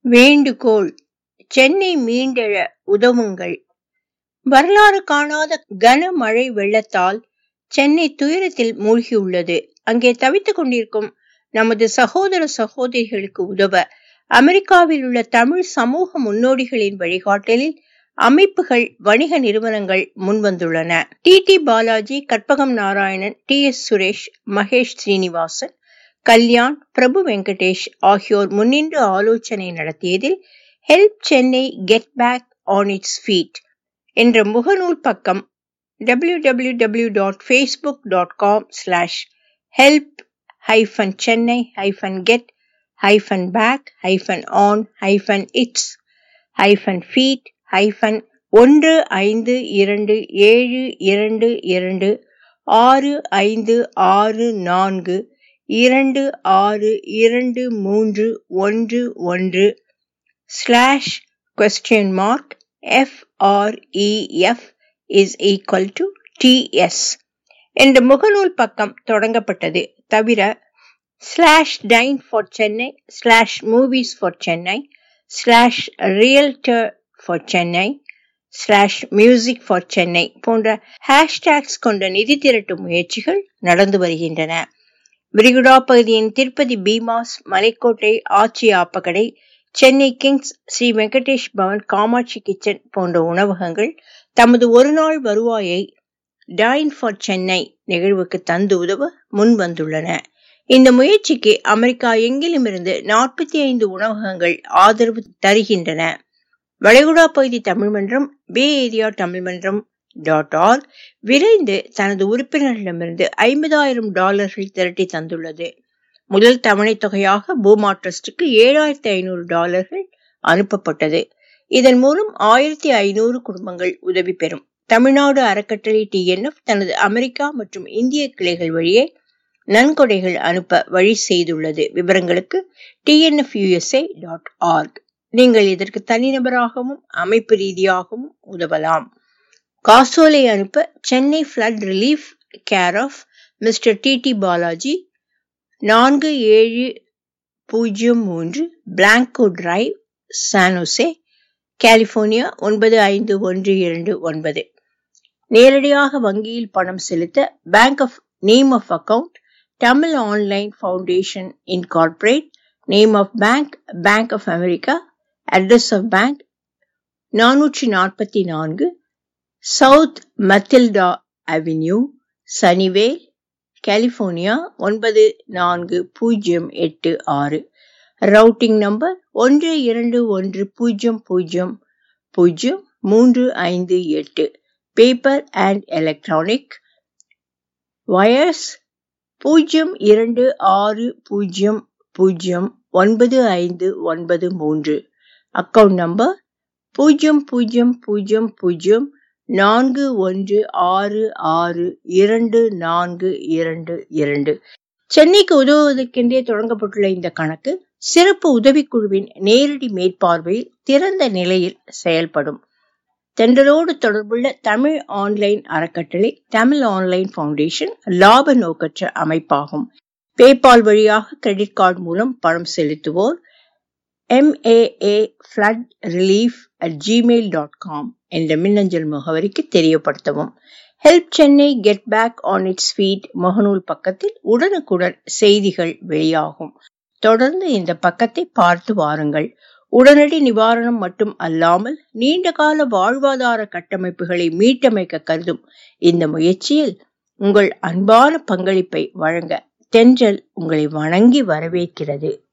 வேண்டுகோள் சென்னை மீண்டெழ உதவுங்கள் வரலாறு காணாத கனமழை வெள்ளத்தால் சென்னை துயரத்தில் மூழ்கியுள்ளது அங்கே தவித்துக் கொண்டிருக்கும் நமது சகோதர சகோதரிகளுக்கு உதவ அமெரிக்காவில் உள்ள தமிழ் சமூக முன்னோடிகளின் வழிகாட்டலில் அமைப்புகள் வணிக நிறுவனங்கள் முன்வந்துள்ளன T T Balaji Karpagam Narayanan T S Suresh Mahesh Srinivasan Kalyan Prabhu Venkatesh ஆகியோர் முன்னின்று ஆலோசனை நடத்தியதில் help Chennai get back on its feet என்ற முகநூல் பக்கம் W W W dot Facebook dot com slash help hyphen Chennai hyphen get hyphen back hyphen on hyphen its hyphen feet hyphen ஒன்று ஐந்து இரண்டு ஏழு இரண்டு இரண்டு ஆறு ஐந்து ஆறு நான்கு இரண்டு ஆறு இரண்டு மூன்று ஒன்று ஒன்று slash question mark FREF is equal to TS என்ற முகநூல் பக்கம் தொடங்கப்பட்டது தவிர slash dine for Chennai slash movies for Chennai slash realtor for Chennai slash music for Chennai போன்ற ஹேஷ்டேக்ஸ் கொண்ட நிதி திரட்டும் முயற்சிகள் நடந்து வருகின்றன விரிகுடா பகுதியின் திருப்பதி பீமாஸ் மலைக்கோட்டை ஆச்சி ஆப்பக்கடை சென்னை கிங்ஸ் ஸ்ரீ வெங்கடேஷ் பவன் காமாட்சி கிச்சன் போன்ற உணவகங்கள் தமது ஒரு நாள் வருவாயை டைன் ஃபார் சென்னை நிகழ்வுக்கு தந்து உதவ முன் வந்துள்ளன இந்த முயற்சிக்கு அமெரிக்கா எங்கிலுமிருந்து நாற்பத்தி ஐந்து உணவகங்கள் ஆதரவு தருகின்றன வளைகுடா பகுதி தமிழ் மன்றம் பே ஏரியா தமிழ் மன்றம் டாட் ஆர் விரைந்து தனது உறுப்பினர்களிடமிருந்து ஐம்பதாயிரம் டாலர்கள் திரட்டி தந்துள்ளது முதல் தவணை தொகையாக பூமா ட்ரஸ்டுக்கு ஏழாயிரத்தி ஐநூறு டாலர்கள் அனுப்பப்பட்டது இதன் மூலம் ஆயிரத்தி ஐநூறு குடும்பங்கள் உதவி பெறும் தமிழ்நாடு அறக்கட்டளை டிஎன்எஃப் தனது அமெரிக்கா மற்றும் இந்திய கிளைகள் வழியே நன்கொடைகள் அனுப்ப வழி செய்துள்ளது விவரங்களுக்கு டிஎன்எஃப் யூஎஸ்ஏ டாட் ஆர்க் நீங்கள் இதற்கு தனிநபராகவும் அமைப்பு ரீதியாகவும் உதவலாம் காசோலை அனுப்ப Chennai flood relief care of mister T T Balaji நான்கு ஏழு பூஜ்ஜியம் மூன்று பிளாங்கோ டிரைவ் சானோசே கலிபோர்னியா ஒன்பது ஐந்து ஒன்று இரண்டு ஒன்பது நேரடியாக வங்கியில் பணம் செலுத்த bank of name of account Tamil online foundation incorporate name of bank bank of America address of bank நானூற்றி நாற்பத்தி நான்கு south Mathilda avenue Sunnyvale California ஒன்பது நான்கு பூஜ்ஜியம் எட்டு ஆறு ரவுட்டிங் நம்பர் ஒன்று இரண்டு ஒன்று பூஜ்ஜியம் பூஜ்ஜியம் பூஜ்ஜியம் மூன்று ஐந்து எட்டு பேப்பர் அண்ட் எலக்ட்ரானிக் வயர்ஸ் பூஜ்ஜியம் இரண்டு ஆறு பூஜ்ஜியம் பூஜ்ஜியம் ஒன்பது ஐந்து ஒன்பது மூன்று அக்கவுண்ட் நம்பர் பூஜ்ஜியம் பூஜ்ஜியம் பூஜ்ஜியம் பூஜ்ஜியம் நான்கு ஒன்று ஆறு ஆறு இரண்டு நான்கு இரண்டு இரண்டு சென்னைக்கு உதவுவதற்கென்றே தொடங்கப்பட்டுள்ள இந்த கணக்கு சிறப்பு உதவிக்குழுவின் நேரடி மேற்பார்வையில் திறந்த நிலையில் செயல்படும் தென்றலோடு தொடர்புள்ள தமிழ் ஆன்லைன் அறக்கட்டளை தமிழ் ஆன்லைன் ஃபவுண்டேஷன் லாப நோக்கற்ற அமைப்பாகும் பேபால் வழியாக கிரெடிட் கார்டு மூலம் பணம் செலுத்துவோர் MAA flood relief at Gmail dot com என்ற மின்னஞ்சல் முகவரிக்கு தெரியப்படுத்தவும் help Chennai get back on its feet முகநூல் பக்கத்தில் உடனுக்குடன் செய்திகள் வெளியாகும் தொடர்ந்து இந்த பக்கத்தை பார்த்து வாருங்கள் உடனடி நிவாரணம் மட்டும் அல்லாமல் நீண்டகால வாழ்வாதார கட்டமைப்புகளை மீட்டமைக்க கருதும் இந்த முயற்சியில் உங்கள் அன்பான பங்களிப்பை வழங்க தென்றல் உங்களை வணங்கி வரவேற்கிறது